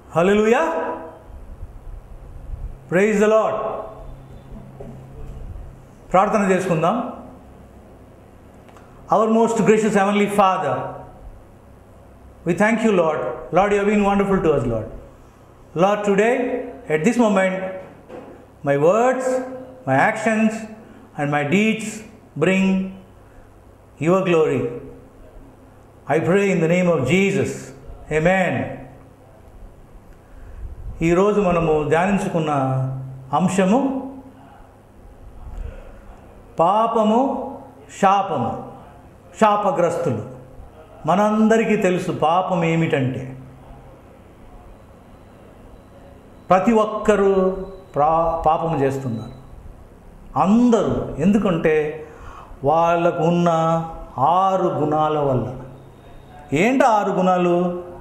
Hallelujah praise the Lord ప్రార్థన చేసుకుందాం our most gracious heavenly father we thank you Lord Lord you been wonderful to us Lord Lord today at this moment my words my actions and my deeds bring your glory I pray in the name of Jesus amen ఈరోజు మనము ధ్యానించుకున్న అంశము పాపము శాపము శాపగ్రస్తులు మనందరికీ తెలుసు పాపం ఏమిటంటే ప్రతి ఒక్కరూ ప్రా పాపం చేస్తున్నారు అందరూ ఎందుకంటే వాళ్ళకు ఉన్న ఆరు గుణాల వల్ల ఏంటి ఆరు గుణాలు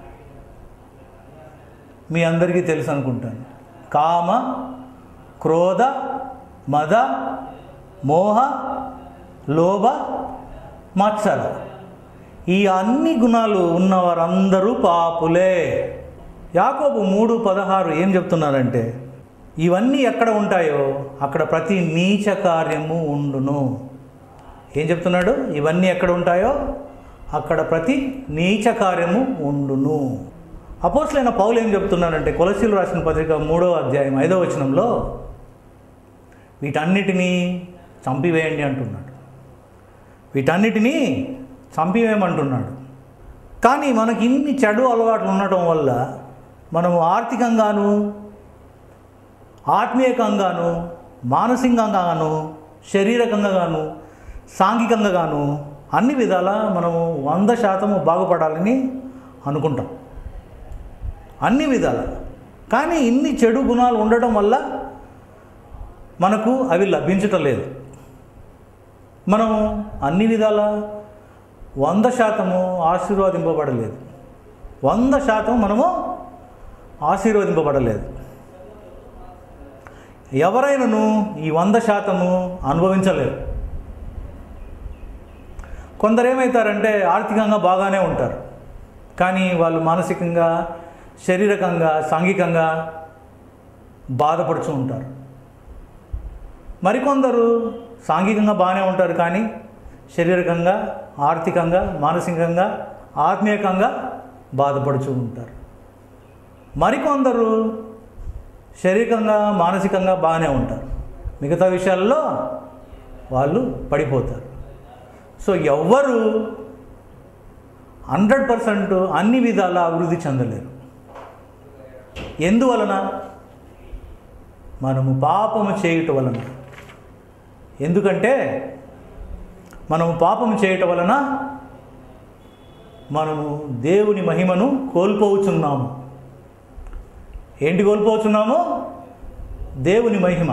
మీ అందరికీ తెలుసు అనుకుంటాను కామ క్రోధ మద మోహ లోభ మత్సర ఈ అన్ని గుణాలు ఉన్న వారందరూ పాపులే యాకోబు మూడు పదహారు ఏం చెప్తున్నారంటే ఇవన్నీ ఎక్కడ ఉంటాయో అక్కడ ప్రతి నీచ కార్యము ఉండును ఏం చెప్తున్నాడు ఇవన్నీ ఎక్కడ ఉంటాయో అక్కడ ప్రతి నీచ కార్యము ఉండును అపోస్లైన పౌలు ఏం చెప్తున్నారంటే కొలసీలు రాసిన పత్రిక మూడో అధ్యాయం ఐదో వచనంలో వీటన్నిటినీ చంపివేయండి అంటున్నాడు వీటన్నిటినీ చంపివేయమంటున్నాడు కానీ మనకి ఇన్ని చెడు అలవాట్లు ఉండటం వల్ల మనము ఆర్థికంగాను ఆత్మీయకంగాను మానసికంగాను శారీరకంగాను సాంఘికంగాను అన్ని విధాలా మనము వంద శాతము బాగుపడాలని అనుకుంటాం అన్ని విధాల కానీ ఇన్ని చెడు గుణాలు ఉండటం వల్ల మనకు అవి లభించటం లేదు మనము అన్ని విధాల వంద శాతము ఆశీర్వాదింపబడలేదు వంద శాతం మనము ఆశీర్వదింపబడలేదు ఎవరైనాను ఈ వంద శాతము అనుభవించలేరు కొందరు ఏమవుతారంటే ఆర్థికంగా బాగానే ఉంటారు కానీ వాళ్ళు మానసికంగా శారీరకంగా సాంఘికంగా బాధపడుతూ ఉంటారు మరికొందరు సాంఘికంగా బాగానే ఉంటారు కానీ శారీరకంగా ఆర్థికంగా మానసికంగా ఆత్మీయకంగా బాధపడుతూ ఉంటారు మరికొందరు శారీరకంగా మానసికంగా బాగానే ఉంటారు మిగతా విషయాల్లో వాళ్ళు పడిపోతారు సో ఎవ్వరు హండ్రెడ్ పర్సెంట్ అన్ని విధాల అభివృద్ధి చెందలేరు ఎందువలన మనము పాపము చేయుట వలన ఎందుకంటే మనము పాపము చేయటం వలన మనము దేవుని మహిమను కోల్పోవచ్చున్నాము ఏంటి కోల్పోవచ్చున్నాము దేవుని మహిమ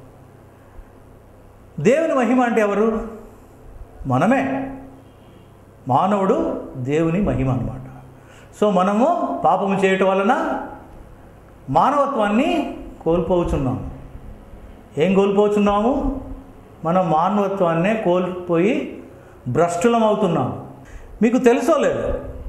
దేవుని మహిమ అంటే ఎవరు మనమే మానవుడు దేవుని మహిమ అన్నమాట సో మనము పాపము చేయటం వలన మానవత్వాన్ని కోల్పోవచ్చున్నాము ఏం కోల్పోవచ్చున్నాము మనం మానవత్వాన్నే కోల్పోయి భ్రష్టులం అవుతున్నాము మీకు తెలుసో లేదు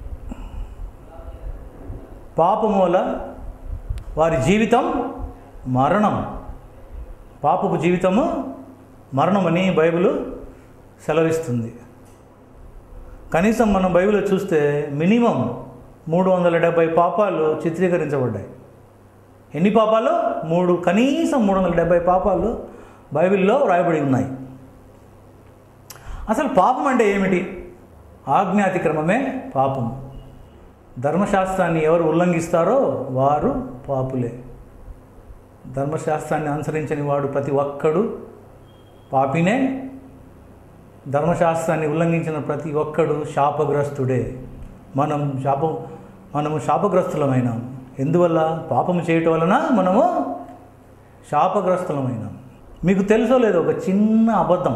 పాపము వల్ల వారి జీవితం మరణం పాపపు జీవితము మరణమని బైబిల్ సెలవిస్తుంది కనీసం మనం బైబిల్లో చూస్తే మినిమం మూడు వందల డెబ్భై పాపాలు చిత్రీకరించబడ్డాయి ఎన్ని పాపాలు మూడు కనీసం మూడు వందల డెబ్భై పాపాలు బైబిల్లో వ్రాయబడి ఉన్నాయి అసలు పాపం అంటే ఏమిటి ఆజ్ఞాతిక్రమమే పాపం ధర్మశాస్త్రాన్ని ఎవరు ఉల్లంఘిస్తారో వారు పాపులే ధర్మశాస్త్రాన్ని అనుసరించని వాడు ప్రతి ఒక్కడు పాపినే ధర్మశాస్త్రాన్ని ఉల్లంఘించిన ప్రతి ఒక్కడు శాపగ్రస్తుడే మనం శాపం మనము శాపగ్రస్తులమైనాం ఎందువల్ల పాపము చేయటం వలన మనము శాపగ్రస్తులమైనాం మీకు తెలుసో లేదో ఒక చిన్న అబద్ధం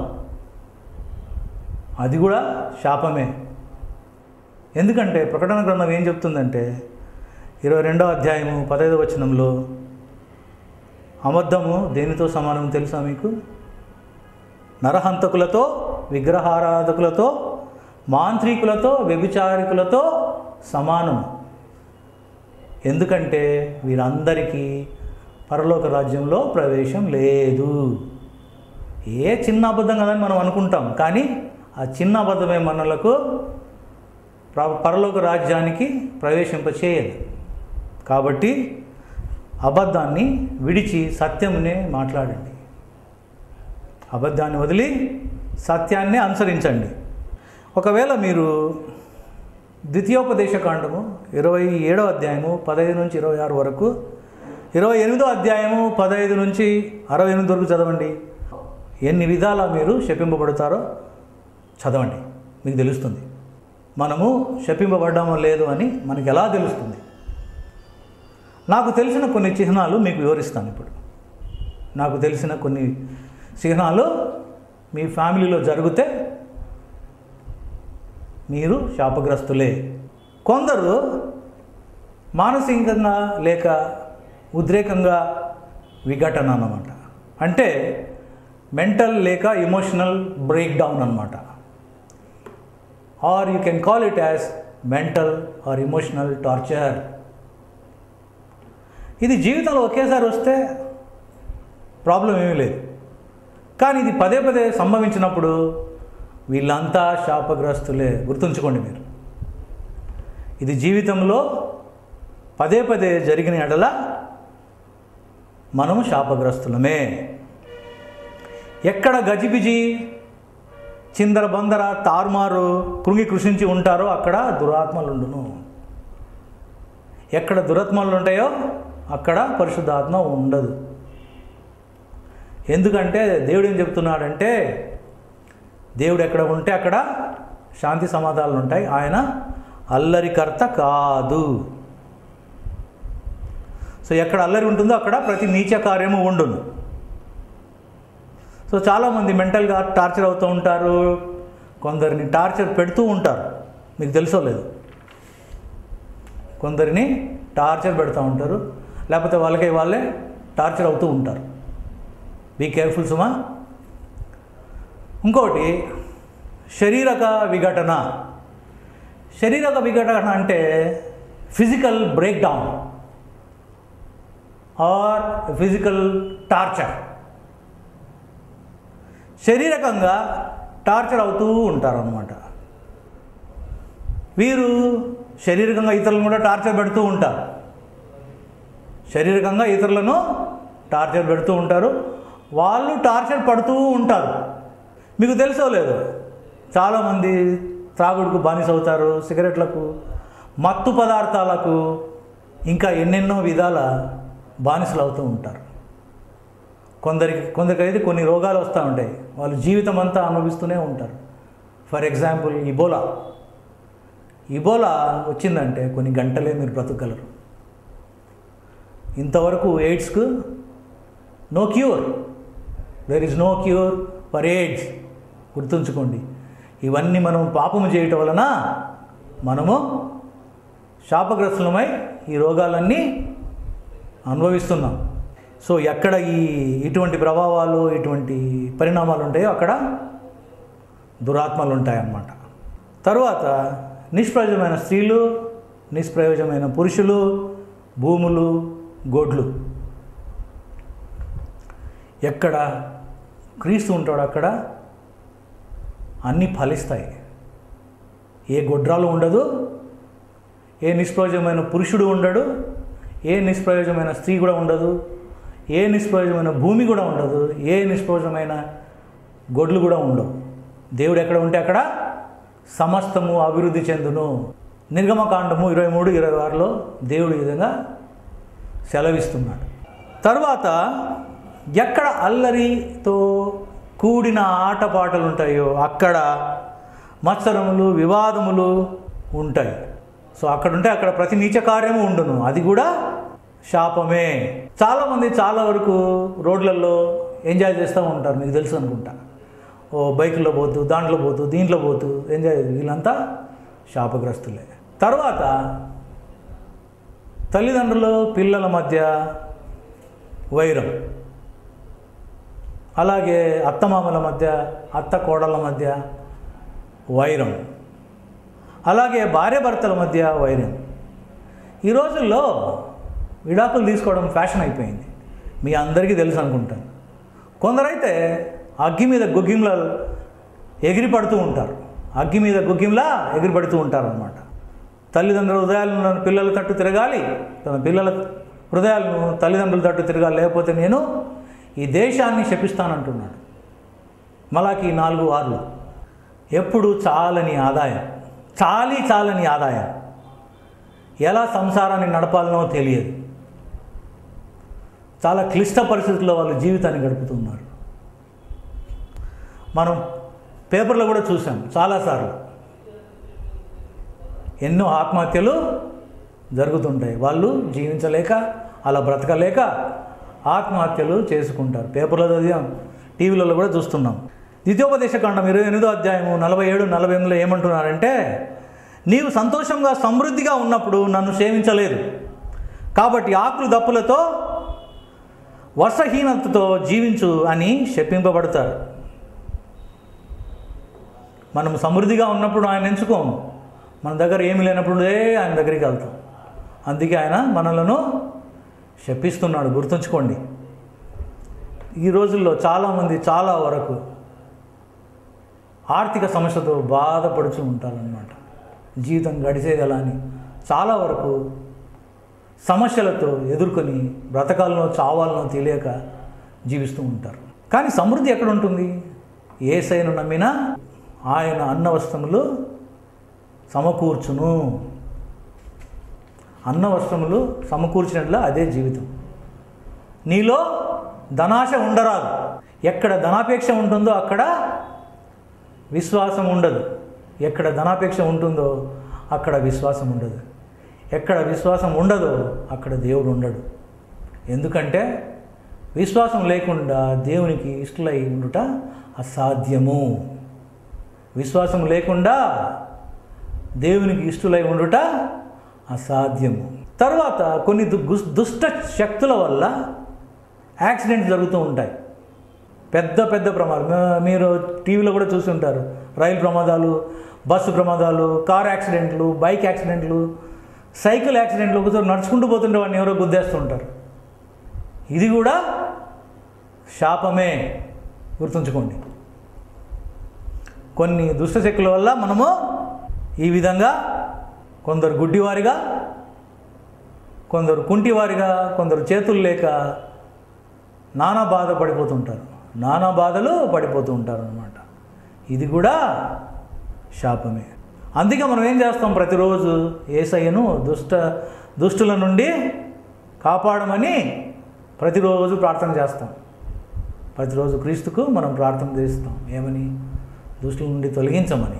అది కూడా శాపమే ఎందుకంటే ప్రకటన గ్రంథం ఏం చెప్తుందంటే ఇరవై రెండో అధ్యాయము పదహైదు వచనంలో అబద్ధము దేనితో సమానం తెలుసా మీకు నరహంతకులతో విగ్రహారాధకులతో మాంత్రికులతో వ్యభిచారికులతో సమానం ఎందుకంటే వీరందరికీ పరలోక రాజ్యంలో ప్రవేశం లేదు ఏ చిన్న అబద్ధం కదని మనం అనుకుంటాం కానీ ఆ చిన్న అబద్ధమే మనలకు ప్ర- పరలోక రాజ్యానికి ప్రవేశింపచేయదు కాబట్టి అబద్ధాన్ని విడిచి సత్యమునే మాట్లాడండి అబద్ధాన్ని వదిలి సత్యాన్ని అనుసరించండి ఒకవేళ మీరు ద్వితీయోపదేశ కాండము ఇరవై ఏడో అధ్యాయము పదహైదు నుంచి ఇరవై ఆరు వరకు ఇరవై ఎనిమిదో అధ్యాయము పదహైదు నుంచి అరవై ఎనిమిది వరకు చదవండి ఎన్ని విధాలా మీరు శపింపబడతారో చదవండి మీకు తెలుస్తుంది మనము శపింపబడ్డామో లేదు అని మనకి ఎలా తెలుస్తుంది నాకు తెలిసిన కొన్ని చిహ్నాలు మీకు వివరిస్తాను ఇప్పుడు నాకు తెలిసిన కొన్ని చిహ్నాలు మీ ఫ్యామిలీలో జరిగితే మీరు శాపగ్రస్తులే కొందరు మానసికంగా లేక ఉద్రేకంగా విఘటన అన్నమాట అంటే మెంటల్ లేక ఇమోషనల్ బ్రేక్ డౌన్ అనమాట or you can call it as mental or emotional torture ఇది జీవితంలో ఒకేసారి వస్తే ప్రాబ్లం ఏమీ లేదు కానీ ఇది పదే పదే సంభవించినప్పుడు వీళ్ళంతా శాపగ్రస్తులే గుర్తుంచుకోండి మీరు ఇది జీవితంలో పదే పదే జరిగిన ఎడల మనము శాపగ్రస్తులమే ఎక్కడ గజిబిజి చిందర బందర తారుమారు కృంగి కృషించి ఉంటారో అక్కడ దురాత్మలు ఉండును ఎక్కడ దురాత్మలు ఉంటాయో అక్కడ పరిశుద్ధాత్మ ఉండదు ఎందుకంటే దేవుడు ఏం చెప్తున్నాడంటే దేవుడు ఎక్కడ ఉంటే అక్కడ శాంతి సమాధానాలు ఉంటాయి ఆయన అల్లరికర్త కాదు సో ఎక్కడ అల్లరి ఉంటుందో అక్కడ ప్రతి నీచ కార్యము ఉండును సో చాలామంది మెంటల్గా టార్చర్ అవుతూ ఉంటారు కొందరిని టార్చర్ పెడుతూ ఉంటారు మీకు తెలుసో లేదు కొందరిని టార్చర్ పెడుతూ ఉంటారు లేకపోతే వాళ్ళకి వాళ్ళే టార్చర్ అవుతూ ఉంటారు బీ కేర్ఫుల్ సుమా ఇంకోటి శరీరక విఘటన శరీరక విఘటన అంటే physical break down or physical torture శారీరకంగా టార్చర్ అవుతూ ఉంటారు అనమాట వీరు శారీరకంగా ఇతరులను కూడా టార్చర్ పెడుతూ ఉంటారు శారీరకంగా ఇతరులను టార్చర్ పెడుతూ ఉంటారు వాళ్ళు టార్చర్ పడుతూ ఉంటారు మీకు తెలుసో లేదు చాలామంది త్రాగుడుకు బానిస అవుతారు సిగరెట్లకు మత్తు పదార్థాలకు ఇంకా ఎన్నెన్నో విధాల బానిసలు అవుతూ ఉంటారు కొందరికి కొందరికైతే కొన్ని రోగాలు వస్తూ ఉంటాయి వాళ్ళు జీవితం అంతా అనుభవిస్తూనే ఉంటారు ఫర్ ఎగ్జాంపుల్ ఇబోలా ఇబోలా వచ్చిందంటే కొన్ని గంటలే మీరు బ్రతకగలరు ఇంతవరకు ఎయిడ్స్కు no cure there is no cure for AIDS గుర్తుంచుకోండి ఇవన్నీ మనం పాపము చేయటం వలన మనము శాపగ్రస్తులమై ఈ రోగాలన్నీ అనుభవిస్తున్నాం సో ఎక్కడ ఈ ఇటువంటి ప్రభావాలు ఇటువంటి పరిణామాలు ఉంటాయో అక్కడ దురాత్మలు ఉంటాయన్నమాట తరువాత నిష్ప్రయోజమైన స్త్రీలు నిష్ప్రయోజమైన పురుషులు భూములు గొడ్లు ఎక్కడ క్రీస్తు ఉంటాడో అక్కడ అన్నీ ఫలిస్తాయి ఏ గొడ్రాలు ఉండదు ఏ నిష్ప్రయోజమైన పురుషుడు ఉండడు ఏ నిష్ప్రయోజమైన స్త్రీ కూడా ఉండదు ఏ నిష్ప్రయోజమైన భూమి కూడా ఉండదు ఏ నిష్ప్రయోజమైన గొడ్లు కూడా ఉండవు దేవుడు ఎక్కడ ఉంటే అక్కడ సమస్తము అభివృద్ధి చెందును నిర్గమకాండము ఇరవై మూడు ఇరవై ఆరులో దేవుడు ఈ విధంగా సెలవిస్తున్నాడు తర్వాత ఎక్కడ అల్లరితో కూడిన ఆటపాటలు ఉంటాయో అక్కడ మత్సరములు వివాదములు ఉంటాయి సో అక్కడ ఉంటే అక్కడ ప్రతి నీచ కార్యము ఉండును అది కూడా శాపమే చాలామంది చాలా వరకు రోడ్లలో ఎంజాయ్ చేస్తూ ఉంటారు మీకు తెలుసు అనుకుంటా ఓ బైక్లో పోతూ దాంట్లో పోతూ దీంట్లో పోతూ ఎంజాయ్ వీళ్ళంతా శాపగ్రస్తులే తర్వాత తల్లిదండ్రులు పిల్లల మధ్య వైరం అలాగే అత్తమామల మధ్య అత్త కోడళ్ళ మధ్య వైరం అలాగే భార్యాభర్తల మధ్య వైరం ఈ రోజుల్లో విడాకులు తీసుకోవడం ఫ్యాషన్ అయిపోయింది మీ అందరికీ తెలుసు అనుకుంటాను కొందరైతే అగ్గి మీద గుగ్గింల ఎగిరి పడుతూ ఉంటారు అగ్గి మీద గుగ్గింలా ఎగిరి పడుతూ ఉంటారు అనమాట తల్లిదండ్రుల హృదయాలను నన్ను పిల్లల తట్టు తిరగాలి తన పిల్లల హృదయాలను తల్లిదండ్రుల తట్టు తిరగాలి లేకపోతే నేను ఈ దేశాన్ని శపిస్తానంటున్నాడు మలాకి నాలుగు ఆరులు ఎప్పుడు చాలని ఆదాయం చాలి చాలని ఆదాయం ఎలా సంసారాన్ని నడపాలనో తెలియదు చాలా క్లిష్ట పరిస్థితుల్లో వాళ్ళు జీవితాన్ని గడుపుతున్నారు మనం పేపర్లో కూడా చూసాం చాలాసార్లు ఎన్నో ఆత్మహత్యలు జరుగుతుంటాయి వాళ్ళు జీవించలేక అలా బ్రతకలేక ఆత్మహత్యలు చేసుకుంటారు పేపర్లో చదివాం టీవీలలో కూడా చూస్తున్నాం ద్వితీయోపదేశకాండం ఇరవై ఎనిమిదో అధ్యాయము నలభై ఏడు నలభై ఎనిమిదిలో ఏమంటున్నారంటే నీవు సంతోషంగా సమృద్ధిగా ఉన్నప్పుడు నన్ను సేవించలేదు కాబట్టి ఆకులు దప్పులతో వర్షహీనతతో జీవించు అని శపింపబడతారు మనం సమృద్ధిగా ఉన్నప్పుడు ఆయన ఎంచుకోము మన దగ్గర ఏమి లేనప్పుడే ఆయన దగ్గరికి వెళ్తాం అందుకే ఆయన మనలను శపిస్తున్నాడు గుర్తుంచుకోండి ఈ రోజుల్లో చాలామంది చాలా వరకు ఆర్థిక సమస్యతో బాధపడుతూ ఉంటారనమాట జీవితం గడిచేది ఎలా అని చాలా వరకు సమస్యలతో ఎదుర్కొని బ్రతకాలనో చావాలనో తెలియక జీవిస్తూ ఉంటారు కానీ సమృద్ధి ఎక్కడ ఉంటుంది ఏసైను నమ్మినా ఆయన అన్న వస్త్రములు సమకూర్చును అన్న వస్త్రములు సమకూర్చినట్ల అదే జీవితం నీలో ధనాశ ఉండరాదు ఎక్కడ ధనాపేక్ష ఉంటుందో అక్కడ విశ్వాసం ఉండదు ఎక్కడ ధనాపేక్ష ఉంటుందో అక్కడ విశ్వాసం ఉండదు ఎక్కడ విశ్వాసం ఉండదో అక్కడ దేవుడు ఉండడు ఎందుకంటే విశ్వాసం లేకుండా దేవునికి ఇష్టలై ఉండుట అసాధ్యము విశ్వాసం లేకుండా దేవునికి ఇష్టలై ఉండుట అసాధ్యము తర్వాత కొన్ని దు- గుస్- దుష్ట శక్తుల వల్ల యాక్సిడెంట్స్ జరుగుతూ ఉంటాయి పెద్ద పెద్ద ప్రమాదం మీ- మీరు టీవీలో కూడా చూసి ఉంటారు రైలు ప్రమాదాలు బస్సు ప్రమాదాలు కార్ యాక్సిడెంట్లు బైక్ యాక్సిడెంట్లు సైకిల్ యాక్సిడెంట్లు ఒకసారి నడుచుకుంటూ పోతుంటే వాడిని ఎవరో గుద్దేస్తుంటారు ఇది కూడా శాపమే గుర్తుంచుకోండి కొన్ని దుష్టశక్తుల వల్ల మనము ఈ విధంగా కొందరు గుడ్డివారిగా కొందరు కుంటివారిగా కొందరు చేతులు లేక నానా బాధ పడిపోతుంటారు నానా బాధలు పడిపోతూ ఉంటారు అనమాట ఇది కూడా శాపమే అందుకే మనం ఏం చేస్తాం ప్రతిరోజు ఏసయ్యను దుష్ట దుష్టుల నుండి కాపాడమని ప్రతిరోజు ప్రార్థన చేస్తాం ప్రతిరోజు క్రీస్తుకు మనం ప్రార్థన చేస్తాం ఏమని దుష్టుల నుండి తొలగించమని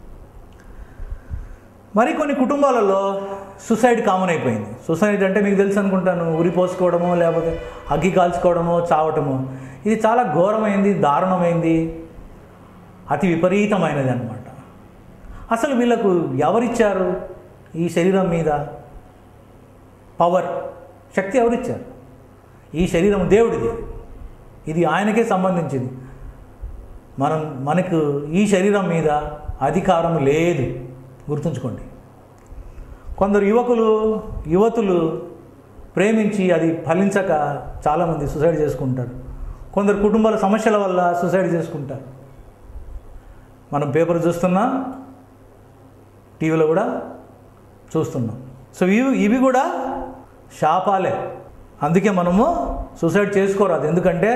మరి కొన్ని కుటుంబాలలో సుసైడ్ కామన్ అయిపోయింది సుసైడ్ అంటే మీకు తెలుసు అనుకుంటాను ఉరి పోసుకోవడమో లేకపోతే అగ్గి కాల్చుకోవడమో చావటమో ఇది చాలా ఘోరమైంది దారుణమైంది అతి విపరీతమైనది అనమాట అసలు వీళ్ళకు ఎవరిచ్చారు ఈ శరీరం మీద పవర్ శక్తి ఎవరిచ్చారు ఈ శరీరం దేవుడిది ఇది ఆయనకే సంబంధించింది మనం మనకు ఈ శరీరం మీద అధికారం లేదు గుర్తుంచుకోండి కొందరు యువకులు యువతులు ప్రేమించి అది ఫలించక చాలామంది సూసైడ్ చేసుకుంటారు కొందరు కుటుంబాల సమస్యల వల్ల సూసైడ్ చేసుకుంటారు మనం పేపర్ చూస్తున్నాం టీవీలో కూడా చూస్తున్నాం సో ఇవి ఇవి కూడా శాపాలే అందుకే మనము సూసైడ్ చేసుకోరాదు ఎందుకంటే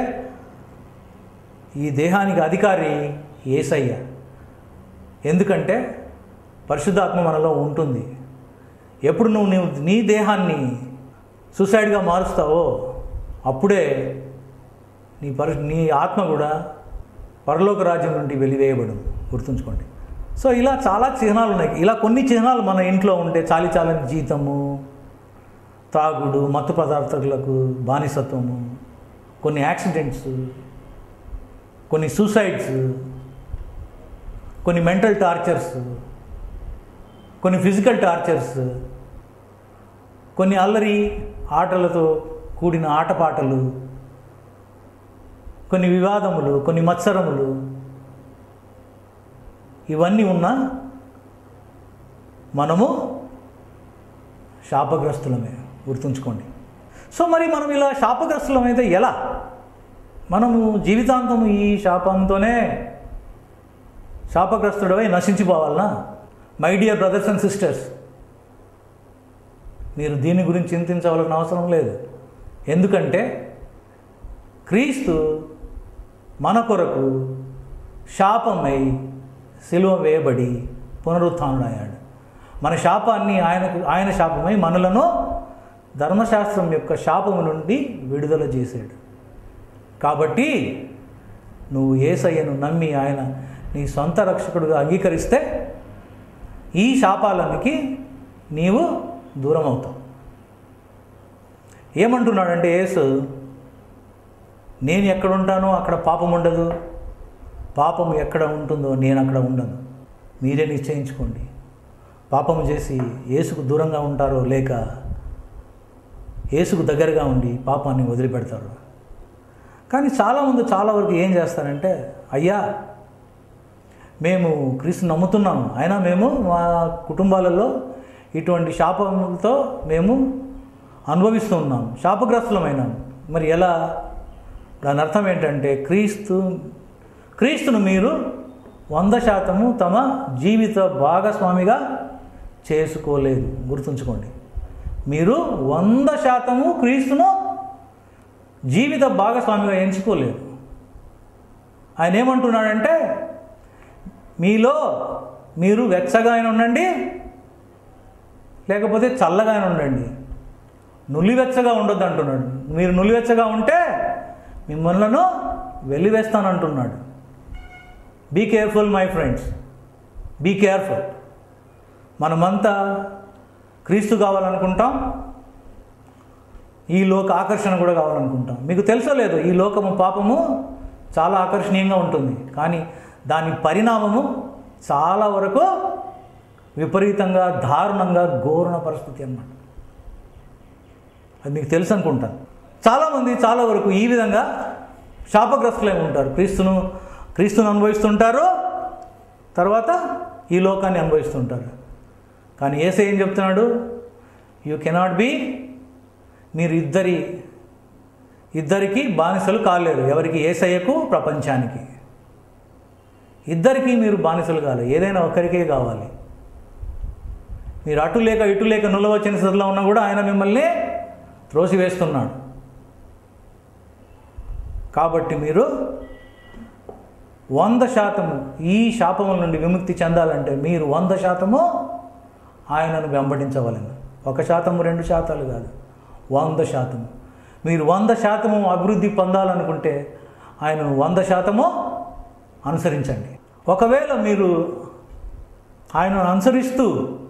ఈ దేహానికి అధికారి ఏసయ్య ఎందుకంటే పరిశుద్ధాత్మ మనలో ఉంటుంది ఎప్పుడు నువ్వు నువ్వు నీ దేహాన్ని సూసైడ్గా మారుస్తావో అప్పుడే నీ పరి నీ ఆత్మ కూడా పరలోక రాజ్యం నుండి వెలివేయబడు గుర్తుంచుకోండి సో ఇలా చాలా చిహ్నాలు ఉన్నాయి ఇలా కొన్ని చిహ్నాలు మన ఇంట్లో ఉంటే చాలి చాలని జీతము తాగుడు మత్తు పదార్థాలకు బానిసత్వము కొన్ని యాక్సిడెంట్స్ కొన్ని సూసైడ్స్ కొన్ని మెంటల్ టార్చర్స్ కొన్ని ఫిజికల్ టార్చర్స్ కొన్ని అల్లరి ఆటలతో కూడిన ఆటపాటలు కొన్ని వివాదములు కొన్ని మత్సరములు ఇవన్నీ ఉన్నా మనము శాపగ్రస్తులమే గుర్తుంచుకోండి సో మరి మనం ఇలా శాపగ్రస్తులమైతే ఎలా మనము జీవితాంతం ఈ శాపంతోనే శాపగ్రస్తుడవై నశించిపోవాలనా my dear brothers and sisters మీరు దీని గురించి చింతించవలసిన అవసరం లేదు ఎందుకంటే క్రీస్తు మన కొరకు శాపమై సిలువ వేయబడి పునరుత్థానుడయ్యాడు మన శాపాన్ని ఆయనకు ఆయన శాపమై మనలను ధర్మశాస్త్రం యొక్క శాపము నుండి విడుదల చేశాడు కాబట్టి నువ్వు ఏసయ్యను నమ్మి ఆయన నీ సొంత రక్షకుడుగా అంగీకరిస్తే ఈ శాపాలనికి నీవు దూరం అవుతావు ఏమంటున్నాడంటే యేసు నేను ఎక్కడ ఉంటానో అక్కడ పాపం ఉండదు పాపం ఎక్కడ ఉంటుందో నేను అక్కడ ఉండను మీరే నిశ్చయించుకోండి పాపం చేసి యేసుకు దూరంగా ఉంటారో లేక యేసుకు దగ్గరగా ఉండి పాపాన్ని వదిలిపెడతారు కానీ చాలామంది చాలా వరకు ఏం చేస్తారంటే అయ్యా మేము క్రీస్తు నమ్ముతున్నాము అయినా మేము మా కుటుంబాలలో ఇటువంటి శాపంతో మేము అనుభవిస్తూ ఉన్నాం శాపగ్రస్తులమైనాం మరి ఎలా దాని అర్థం ఏంటంటే క్రీస్తు క్రీస్తును మీరు వంద శాతము తమ జీవిత భాగస్వామిగా చేసుకోలేదు గుర్తుంచుకోండి మీరు వంద శాతము క్రీస్తును జీవిత భాగస్వామిగా ఎంచుకోలేదు ఆయన ఏమంటున్నాడంటే మీలో మీరు వెచ్చగా అయిన ఉండండి లేకపోతే చల్లగా అయిన ఉండండి నులివెచ్చగా ఉండొద్దు అంటున్నాడు మీరు నులివెచ్చగా ఉంటే మిమ్మల్ని వెలివేస్తానంటున్నాడు be careful my friends be careful మనమంతా క్రీస్తు కావాలనుకుంటాం ఈ లోక ఆకర్షణ కూడా కావాలనుకుంటాం మీకు తెలుసో లేదు ఈ లోకము పాపము చాలా ఆకర్షణీయంగా ఉంటుంది కానీ దాని పరిణామము చాలా వరకు విపరీతంగా దారుణంగా ఘోరణ పరిస్థితి అన్నమాట అది మీకు తెలుసు అనుకుంటాను చాలామంది చాలా వరకు ఈ విధంగా శాపగ్రస్తులై ఉంటారు క్రీస్తును క్రీస్తును అనుభవిస్తుంటారు తర్వాత ఈ లోకాన్ని అనుభవిస్తుంటారు కానీ ఏసే ఏం చెప్తున్నాడు యూ కెనాట్ బీ మీరు ఇద్దరి ఇద్దరికి బానిసలు కాలేరు ఎవరికి ఏసయ్యకు ప్రపంచానికి ఇద్దరికి మీరు బానిసలు కాలేదు ఏదైనా ఒక్కరికే కావాలి మీరు అటు లేక ఇటు లేక నులవచ్చిన స్థితిలో ఉన్నా కూడా ఆయన మిమ్మల్ని త్రోసివేస్తున్నాడు కాబట్టి మీరు వంద శాతము ఈ శాపముల నుండి విముక్తి చెందాలంటే మీరు వంద శాతము ఆయనను వెంబడించవలను ఒక శాతము రెండు శాతాలు కాదు వంద శాతము మీరు వంద శాతము అభివృద్ధి పొందాలనుకుంటే ఆయనను వంద శాతము అనుసరించండి ఒకవేళ మీరు ఆయనను అనుసరిస్తూ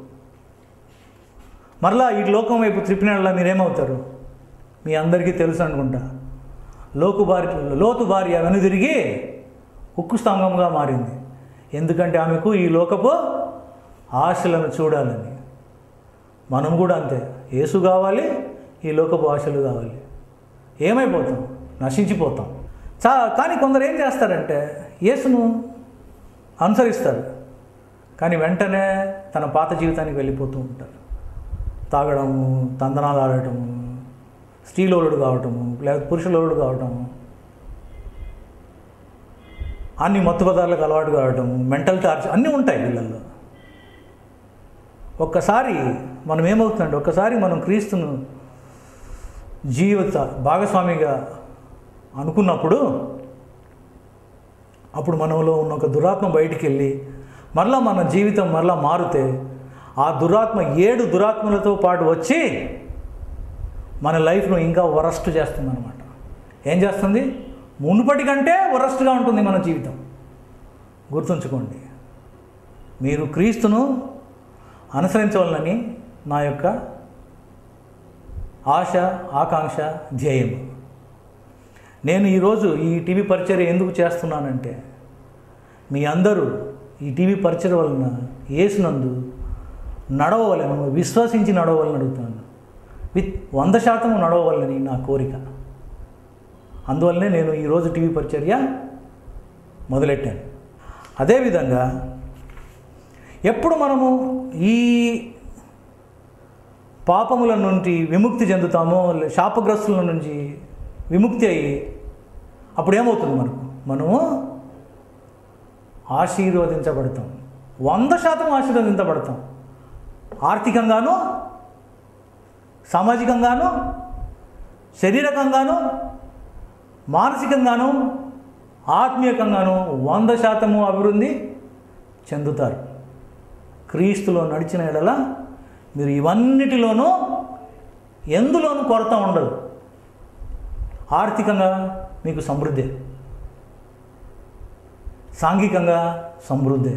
మరలా ఈ లోకం వైపు త్రిప్పినలా మీరేమవుతారు మీ అందరికీ తెలుసు అనుకుంటా లోకు భార్య లోతు భార్య వెనుదిరిగి ఉక్కు స్తంభంగా మారింది ఎందుకంటే ఆమెకు ఈ లోకపు ఆశలను చూడాలని మనం కూడా అంతే యేసు కావాలి ఈ లోకపు ఆశలు కావాలి ఏమైపోతాం నశించిపోతాం చా కానీ కొందరు ఏం చేస్తారంటే యేసును అనుసరిస్తారు కానీ వెంటనే తన పాత జీవితానికి వెళ్ళిపోతూ ఉంటారు తాగడము తందనాలు ఆడటము స్త్రీలోలుడు కావటము లేకపోతే పురుషులోలుడు కావటము అన్ని మత్తు పదార్థాలకు అలవాటు కావటం మెంటల్ టార్చర్ అన్నీ ఉంటాయి వీళ్ళల్లో ఒక్కసారి మనం ఏమవుతుందంటే ఒక్కసారి మనం క్రీస్తును జీవిత భాగస్వామిగా అనుకున్నప్పుడు అప్పుడు మనలో ఉన్న ఒక దురాత్మ బయటికి వెళ్ళి మరలా మన జీవితం మరలా మారితే ఆ దురాత్మ ఏడు దురాత్మలతో పాటు వచ్చి మన లైఫ్ను ఇంకా వరస్ట్ చేస్తుంది అనమాట ఏం చేస్తుంది మునుపటి కంటే వరస్ట్గా ఉంటుంది మన జీవితం గుర్తుంచుకోండి మీరు క్రీస్తును అనుసరించవాలని నా యొక్క ఆశ ఆకాంక్ష ధ్యేయము నేను ఈరోజు ఈ టీవీ పరిచర్య ఎందుకు చేస్తున్నానంటే మీ అందరూ ఈ టీవీ పరిచయ వలన యేసునందు నడవవలను విశ్వసించి నడవవలని అడుగుతున్నాను విత్ వంద శాతం నడవవలని నా కోరిక అందువల్లనే నేను ఈరోజు టీవీ పరిచర్య మొదలెట్టాను అదేవిధంగా ఎప్పుడు మనము ఈ పాపముల నుండి విముక్తి చెందుతామో లే- శాపగ్రస్తుల నుంచి విముక్తి అయ్యి అప్పుడు ఏమవుతుంది మనకు మనము ఆశీర్వదించబడతాం వంద శాతం ఆశీర్వదించబడతాం ఆర్థికంగాను సామాజికంగాను శరీరకంగాను మానసికంగాను ఆత్మీయకంగాను వంద శాతము అభివృద్ధి చెందుతారు క్రీస్తులో నడిచిన ఎడల మీరు ఇవన్నిటిలోనూ ఎందులోనూ కొరత ఉండదు ఆర్థికంగా మీకు సమృద్ధి సాంఘికంగా సమృద్ధి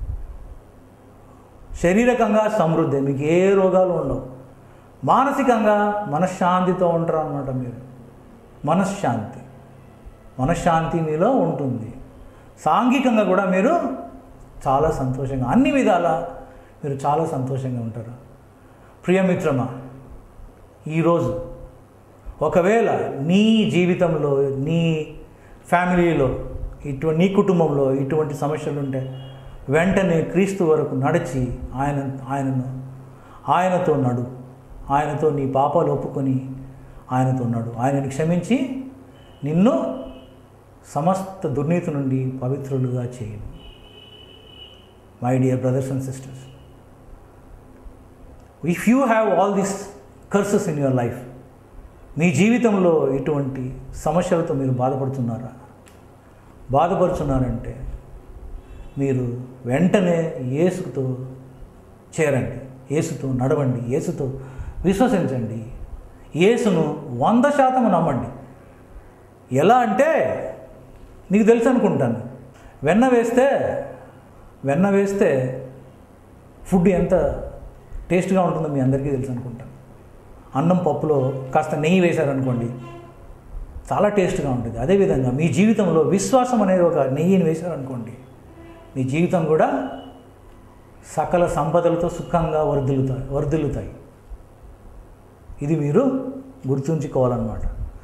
శారీరకంగా సమృద్ధి మీకు ఏ రోగాలు ఉండవు మానసికంగా మనశ్శాంతితో ఉంటారు అన్నమాట మీరు మనశ్శాంతి మనశ్శాంతి మీలో ఉంటుంది సాంఘికంగా కూడా మీరు చాలా సంతోషంగా అన్ని విధాల మీరు చాలా సంతోషంగా ఉంటారు ప్రియమిత్రమా ఈరోజు ఒకవేళ నీ జీవితంలో నీ ఫ్యామిలీలో ఇటు నీ కుటుంబంలో ఇటువంటి సమస్యలు ఉంటే వెంటనే క్రీస్తు వరకు నడిచి ఆయన ఆయనను ఆయనతో నడు ఆయనతో నీ పాపాలు ఒప్పుకొని ఆయనతో నడు ఆయనని క్షమించి నిన్ను సమస్త దుర్నీతి నుండి పవిత్రులుగా చేయను my dear brothers and sisters if you have all these curses in your life మీ జీవితంలో ఇటువంటి సమస్యలతో మీరు బాధపడుతున్నారా బాధపడుతున్నారంటే మీరు వెంటనే యేసుతో చేరండి యేసుతో నడవండి యేసుతో విశ్వసించండి యేసును వంద శాతం నమ్మండి ఎలా అంటే నీకు తెలుసు అనుకుంటాను వెన్న వేస్తే వెన్న వేస్తే ఫుడ్ ఎంత టేస్ట్గా ఉంటుందో మీ అందరికీ తెలుసు అనుకుంటాను అన్నం పప్పులో కాస్త నెయ్యి వేశారనుకోండి చాలా టేస్ట్గా ఉంటుంది అదేవిధంగా మీ జీవితంలో విశ్వాసం అనేది ఒక నెయ్యిని వేశారనుకోండి మీ జీవితం కూడా సకల సంపదలతో సుఖంగా వర్ధిల్లుతాయి వర్ధిల్లుతాయి ఇది మీరు గుర్తుంచుకోవాలన్నమాట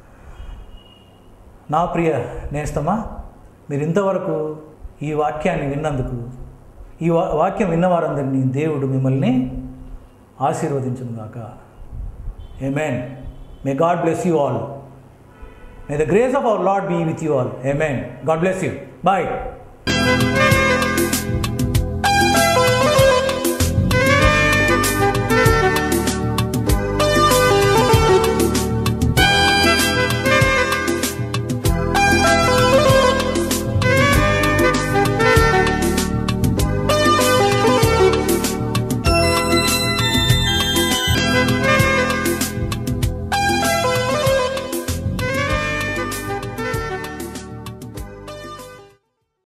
నా ప్రియ నేస్తమా మీరు ఇంతవరకు ఈ వాక్యాన్ని విన్నందుకు ఈ వా వాక్యం విన్నవారందరినీ దేవుడు మిమ్మల్ని ఆశీర్వదించును గాక Amen. May God bless you all. May the grace of our Lord be with you all. Amen. God bless you. Bye.